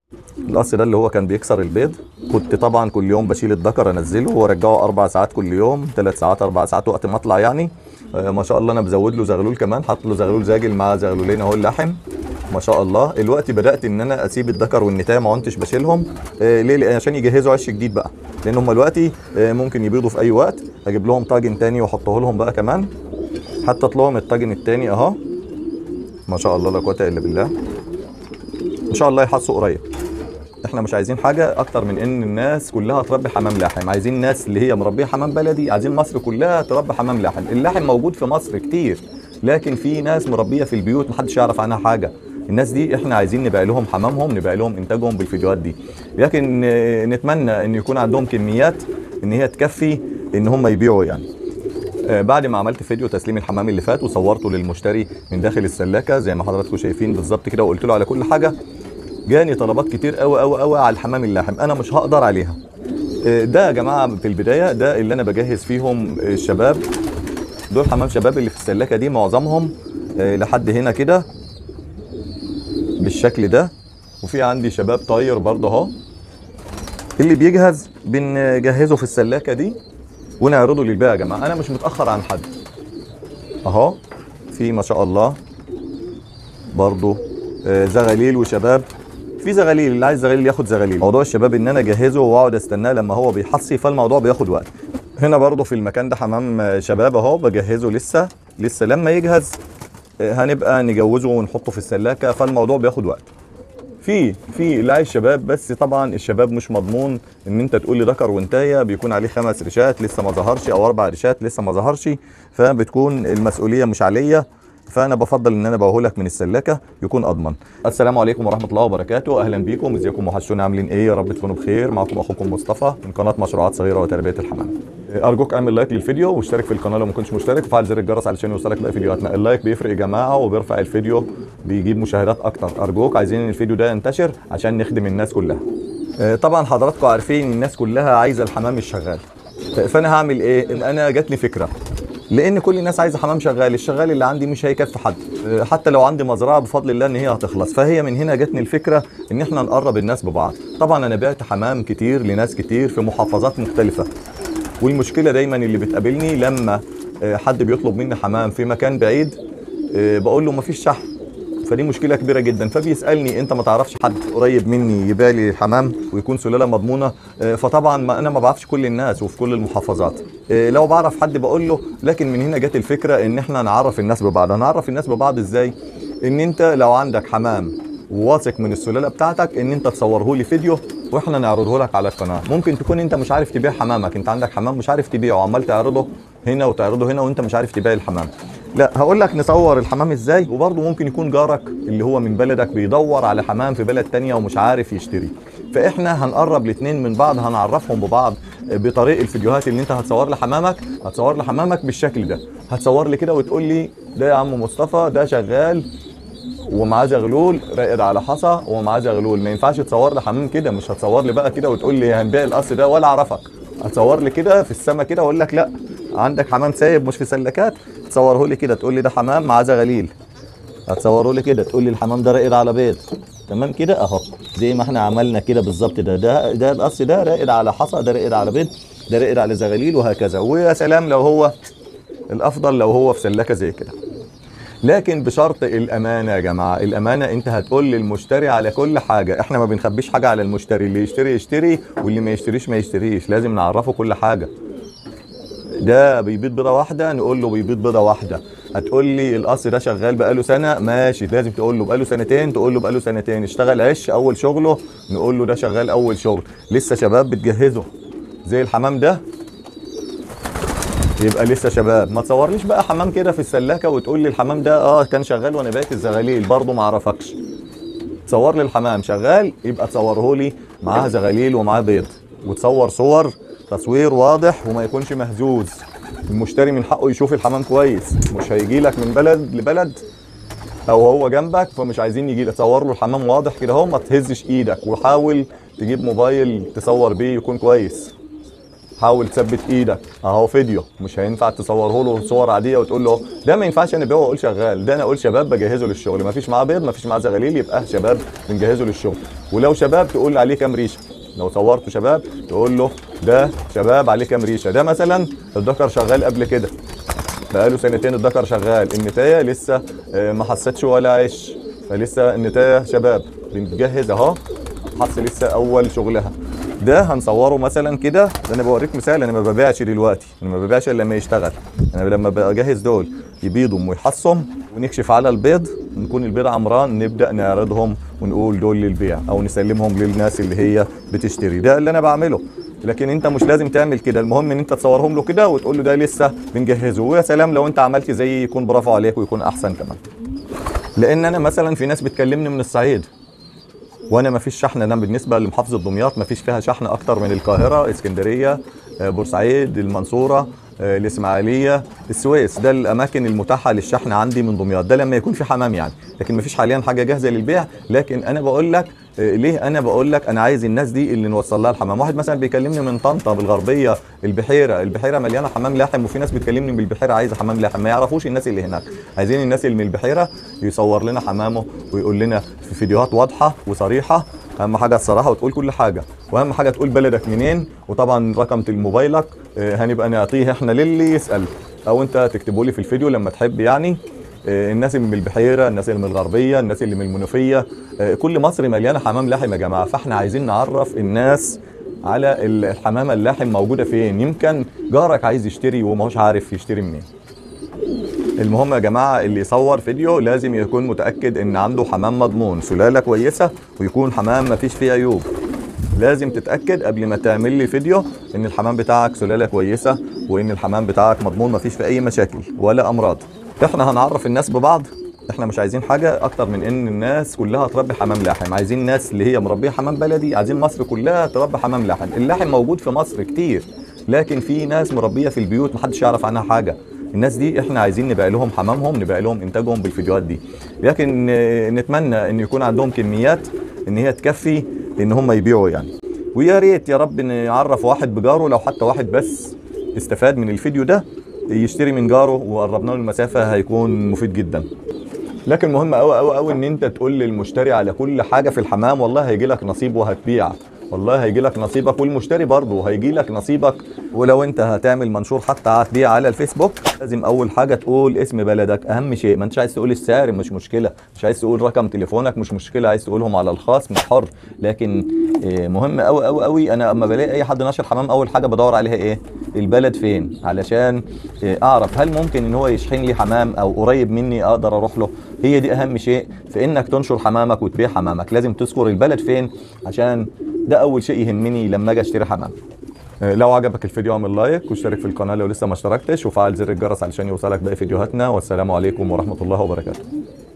القص ده اللي هو كان بيكسر البيض كنت طبعا كل يوم بشيل الذكر انزله وارجعه اربع ساعات كل يوم ثلاث ساعات اربع ساعات وقت ما اطلع يعني آه، ما شاء الله انا بزود له زغلول كمان حاطط له زغلول زاجل مع زغلولين اهو اللحم ما شاء الله الوقت بدات ان انا اسيب الذكر والنتايه ما كنتش بشيلهم آه، ليه لأ- عشان يجهزوا عش جديد بقى لان هم دلوقتي آه، ممكن يبيضوا في اي وقت اجيب لهم طاجن تاني واحطه لهم بقى كمان حتى لهم الطاجن التاني اهو ما شاء الله لا قوه الا بالله ان شاء الله يحصوا قريب احنا مش عايزين حاجه اكتر من ان الناس كلها تربي حمام لاحم عايزين ناس اللي هي مربيه حمام بلدي عايزين مصر كلها تربي حمام لاحم اللاحم موجود في مصر كتير لكن في ناس مربيه في البيوت محدش يعرف عنها حاجه الناس دي احنا عايزين نبيع لهم حمامهم نبيع لهم انتاجهم بالفيديوهات دي لكن آه، نتمنى ان يكون عندهم كميات ان هي تكفي ان هم يبيعوا يعني آه، بعد ما عملت فيديو تسليم الحمام اللي فات وصورته للمشتري من داخل السلاكه زي ما حضراتكم شايفين بالظبط كده وقلت له على كل حاجه جاني طلبات كتير قوي قوي قوي على الحمام اللاحم انا مش هقدر عليها آه، ده يا جماعه في البدايه ده اللي انا بجهز فيهم الشباب دول حمام شباب اللي في السلاكه دي معظمهم آه، لحد هنا كده بالشكل ده وفي عندي شباب طاير برضه اهو اللي بيجهز بنجهزه في السلاكه دي ونعرضه للبيع يا جماعه انا مش متاخر عن حد اهو في ما شاء الله برضه آه، زغاليل وشباب في زغاليل اللي عايز زغاليل ياخد زغاليل موضوع الشباب ان انا اجهزه واقعد استناه لما هو بيحصي فالموضوع بياخد وقت هنا برضه في المكان ده حمام آه، شباب اهو بجهزه لسه لسه لما يجهز آه، هنبقى نجوزه ونحطه في السلاكه فالموضوع بياخد وقت في في اللي عايز شباب بس طبعا الشباب مش مضمون ان انت تقول لي ذكر وانتايه بيكون عليه خمس ريشات لسه ما ظهرش او اربع ريشات لسه ما ظهرش فبتكون المسؤوليه مش عليا فانا بفضل ان انا بقولك من السلاكه يكون اضمن السلام عليكم ورحمه الله وبركاته اهلا بيكم ازيكم وحشونا عاملين ايه يا رب تكونوا بخير معكم اخوكم مصطفى من قناه مشروعات صغيره وتربيه الحمام ارجوك اعمل لايك للفيديو واشترك في القناه لو ما كنتش مشترك وفعل زر الجرس علشان يوصلك باقي فيديوهاتنا اللايك بيفرق يا جماعه وبيرفع الفيديو بيجيب مشاهدات اكتر ارجوك عايزين الفيديو ده ينتشر عشان نخدم الناس كلها آه، طبعا حضراتكم عارفين الناس كلها عايزه الحمام الشغال فانا هعمل ايه ان انا جات لي فكره لان كل الناس عايزه حمام شغال الشغال اللي عندي مش هيكفي حد أه، حتى لو عندي مزرعه بفضل الله ان هي هتخلص فهي من هنا جاتني الفكره ان احنا نقرب الناس ببعض طبعا انا بعت حمام كتير لناس كتير في محافظات مختلفه والمشكله دايما اللي بتقابلني لما أه، حد بيطلب مني حمام في مكان بعيد أه، بقول له مفيش شحن فدي مشكله كبيره جدا فبيسالني انت ما تعرفش حد قريب مني يبيع لي حمام ويكون سلاله مضمونه آه، فطبعا ما انا ما بعرفش كل الناس وفي كل المحافظات آه، لو بعرف حد بقول له لكن من هنا جت الفكره ان احنا نعرف الناس ببعض هنعرف الناس ببعض ازاي ان انت لو عندك حمام وواثق من السلاله بتاعتك ان انت تصوره لي فيديو واحنا نعرضه لك على القناه ممكن تكون انت مش عارف تبيع حمامك انت عندك حمام مش عارف تبيعه عمال تعرضه هنا وتعرضه هنا وانت مش عارف تبيع الحمام لا هقول لك نصور الحمام ازاي وبرضه ممكن يكون جارك اللي هو من بلدك بيدور على حمام في بلد تانية ومش عارف يشتري فاحنا هنقرب الاثنين من بعض هنعرفهم ببعض بطريق الفيديوهات اللي انت هتصور لي حمامك هتصور لي حمامك بالشكل ده هتصور لي كده وتقول لي ده يا عم مصطفى ده شغال ومعاه زغلول راقد على حصى ومعاه زغلول ما ينفعش تصور لي حمام كده مش هتصور لي بقى كده وتقول لي هنبيع القص ده ولا اعرفك هتصور لي كده في السما كده واقول لك لا عندك حمام سايب مش في سلكات تصوره لي كده تقول لي ده حمام معاه زغاليل هتصوره لي كده تقول لي الحمام ده راقد على بيض تمام كده اهو زي ما احنا عملنا كده بالظبط ده ده ده القص ده راقد على حصى ده راقد على بيض ده راقد على زغاليل وهكذا ويا سلام لو هو الافضل لو هو في سلكه زي كده لكن بشرط الامانه يا جماعه الامانه انت هتقول للمشتري على كل حاجه احنا ما بنخبيش حاجه على المشتري اللي يشتري يشتري واللي ما يشتريش ما يشتريش لازم نعرفه كل حاجه ده بيبيض بيضه واحده نقول له بيبيض بيضه واحده هتقول لي القص ده شغال بقاله سنه ماشي لازم تقول له بقاله سنتين تقول له بقاله سنتين اشتغل عش اول شغله نقول له ده شغال اول شغل لسه شباب بتجهزه زي الحمام ده يبقى لسه شباب ما تصورليش بقى حمام كده في السلاكه وتقول لي الحمام ده اه كان شغال وانا بقيت الزغاليل برضه ما اعرفكش تصور لي الحمام شغال يبقى تصوره لي معاه زغاليل ومعاه بيض وتصور صور تصوير واضح وما يكونش مهزوز المشتري من حقه يشوف الحمام كويس مش هيجي لك من بلد لبلد او هو جنبك فمش عايزين يجي لك تصور له الحمام واضح كده اهو ما تهزش ايدك وحاول تجيب موبايل تصور بيه يكون كويس حاول تثبت ايدك اهو فيديو مش هينفع تصوره له صور عاديه وتقول له ده ما ينفعش انا ابيعه واقول شغال ده انا اقول شباب بجهزه للشغل ما فيش معاه بيض ما فيش معاه زغاليل يبقى شباب بنجهزه للشغل ولو شباب تقول عليه كام ريشه لو صورته شباب تقول له ده شباب عليه كام ريشه ده مثلا الذكر شغال قبل كده بقاله سنتين الذكر شغال النتايه لسه آه، ما حستش ولا عش فلسه النتايه شباب بنجهز اهو حس لسه اول شغلها ده هنصوره مثلا كده ده انا بوريك مثال انا ما ببيعش دلوقتي انا ما ببيعش الا لما يشتغل انا لما بجهز دول يبيضهم ويحصهم ونكشف على البيض نكون البيض عمران نبدا نعرضهم ونقول دول للبيع او نسلمهم للناس اللي هي بتشتري ده اللي انا بعمله لكن انت مش لازم تعمل كده المهم ان انت تصورهم له كده وتقول له ده لسه بنجهزه ويا سلام لو انت عملت زي يكون برافو عليك ويكون احسن كمان لان انا مثلا في ناس بتكلمني من الصعيد وانا ما فيش شحن انا بالنسبه لمحافظه دمياط ما فيش فيها شحن اكتر من القاهره اسكندريه آه، بورسعيد المنصوره آه، الاسماعيليه السويس ده الاماكن المتاحه للشحن عندي من دمياط ده لما يكون في حمام يعني لكن ما فيش حاليا حاجه جاهزه للبيع لكن انا بقول لك آه، ليه انا بقول لك انا عايز الناس دي اللي نوصل لها الحمام واحد مثلا بيكلمني من طنطا بالغربيه البحيره البحيره مليانه حمام لاحم وفي ناس بتكلمني من البحيره عايزه حمام لاحم ما يعرفوش الناس اللي هناك عايزين الناس اللي من البحيره يصور لنا حمامه ويقول لنا في فيديوهات واضحه وصريحه اهم حاجه الصراحه وتقول كل حاجه واهم حاجه تقول بلدك منين وطبعا رقم موبايلك آه، هنبقى نعطيه احنا للي يسال او انت تكتبه لي في الفيديو لما تحب يعني آه، الناس اللي من البحيره الناس اللي من الغربيه الناس اللي من المنوفيه آه، كل مصر مليانه حمام لاحم يا جماعه فاحنا عايزين نعرف الناس على الحمامه اللاحم موجوده فين يمكن جارك عايز يشتري وما هوش عارف يشتري منين المهم يا جماعه اللي يصور فيديو لازم يكون متاكد ان عنده حمام مضمون سلاله كويسه ويكون حمام ما فيش فيه عيوب لازم تتاكد قبل ما تعمل لي فيديو ان الحمام بتاعك سلاله كويسه وان الحمام بتاعك مضمون ما فيش فيه اي مشاكل ولا امراض احنا هنعرف الناس ببعض احنا مش عايزين حاجه اكتر من ان الناس كلها تربي حمام لاحم عايزين ناس اللي هي مربيه حمام بلدي عايزين مصر كلها تربي حمام لاحم اللحم موجود في مصر كتير لكن في ناس مربيه في البيوت محدش يعرف عنها حاجه الناس دي احنا عايزين نبيع لهم حمامهم نبيع لهم انتاجهم بالفيديوهات دي لكن آه، نتمنى ان يكون عندهم كميات ان هي تكفي ان هم يبيعوا يعني ويا ريت يا رب نعرف واحد بجاره لو حتى واحد بس استفاد من الفيديو ده يشتري من جاره وقربنا له المسافه هيكون مفيد جدا لكن مهم قوي قوي قوي ان انت تقول للمشتري على كل حاجه في الحمام والله هيجي لك نصيب وهتبيع والله هيجي لك نصيبك والمشتري برضه هيجي لك نصيبك ولو انت هتعمل منشور حتى هتبيع على الفيسبوك لازم اول حاجه تقول اسم بلدك اهم شيء ما انتش عايز تقول السعر مش مشكله مش عايز تقول رقم تليفونك مش مشكله عايز تقولهم على الخاص مش حر لكن آه، مهم قوي قوي قوي انا اما بلاقي اي حد ناشر حمام اول حاجه بدور عليها ايه البلد فين علشان آه، اعرف هل ممكن ان هو يشحن لي حمام او قريب مني اقدر اروح له هي دي اهم شيء في انك تنشر حمامك وتبيع حمامك لازم تذكر البلد فين عشان ده اول شيء يهمني لما اجي اشتري حمام آه، لو عجبك الفيديو اعمل لايك واشترك في القناه لو لسه ما اشتركتش وفعل زر الجرس علشان يوصلك باقي فيديوهاتنا والسلام عليكم ورحمه الله وبركاته